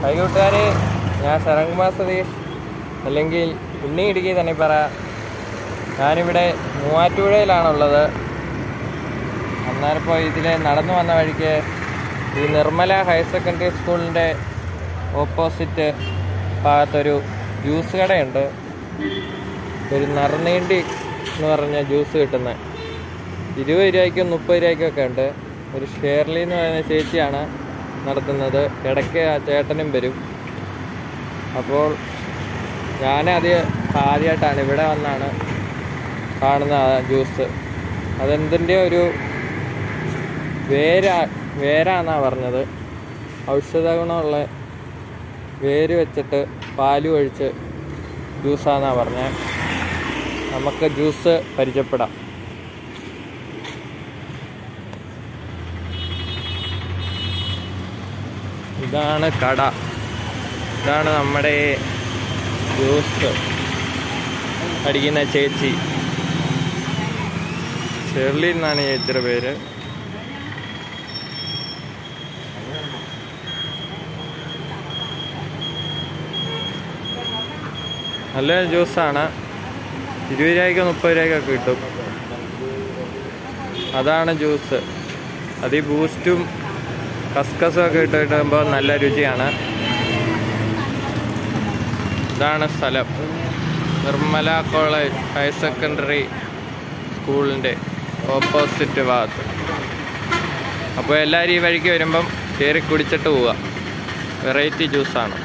high കൂട്ടുകാരെ ഞാൻ ശരൺകുമാർ സതീഷ് അല്ലെങ്കിൽ ഉണ്ണി ഇടുക്കി തന്നെ പറ ഞാനിവിടെ മൂവാറ്റുപുഴയിലാണുള്ളത് അന്നേരപ്പോൾ ഇതിലെ നടന്നു വന്ന വഴിക്ക് ഈ നിർമ്മല ഹയർ സെക്കൻഡറി സ്കൂളിൻ്റെ ഓപ്പോസിറ്റ് ഭാഗത്തൊരു ജ്യൂസ് കടയുണ്ട് ഒരു നറുനീണ്ടി എന്ന് പറഞ്ഞ ജ്യൂസ് കിട്ടുന്നത് ഇരുപത് രൂപയ്ക്കും മുപ്പത് രൂപയ്ക്കും ഒക്കെ ഉണ്ട് ഒരു ഷേർലി എന്ന് പറയുന്ന ചേച്ചിയാണ് നടത്തുന്നത് ഇടയ്ക്ക് ആ ചേട്ടനും വരും അപ്പോൾ ഞാനത് ആദ്യമായിട്ടാണ് ഇവിടെ വന്നാണ് കാണുന്ന ആ ജ്യൂസ് അതെന്തിൻ്റെ ഒരു വേര വേരാന്നാ പറഞ്ഞത് ഔഷധ ഗുണമുള്ള വേര് വെച്ചിട്ട് പാലും ഒഴിച്ച് ജ്യൂസാന്നാ പറഞ്ഞത് നമുക്ക് ജ്യൂസ് പരിചയപ്പെടാം ഇതാണ് കട ഇതാണ് നമ്മുടെ ജ്യൂസ് അടിക്കുന്ന ചേച്ചി ഷെർലി എന്നാണ് ചേച്ചിയുടെ പേര് നല്ല ജ്യൂസാണ് ഇരുപത് രൂപയ്ക്ക് മുപ്പത് രൂപയ്ക്കൊക്കെ കിട്ടും അതാണ് ജ്യൂസ് അത് ഈ ബൂസ്റ്റും കസ്കസും ഒക്കെ ഇട്ട് കിട്ടുമ്പോൾ നല്ല രുചിയാണ് ഇതാണ് സ്ഥലം നിർമ്മല കോളേജ് ഹയർ സെക്കൻഡറി സ്കൂളിൻ്റെ ഓപ്പോസിറ്റ് ഭാഗത്ത് അപ്പോൾ എല്ലാവരും ഈ വഴിക്ക് വരുമ്പം കയറി കുടിച്ചിട്ട് പോവുക വെറൈറ്റി ജ്യൂസാണ്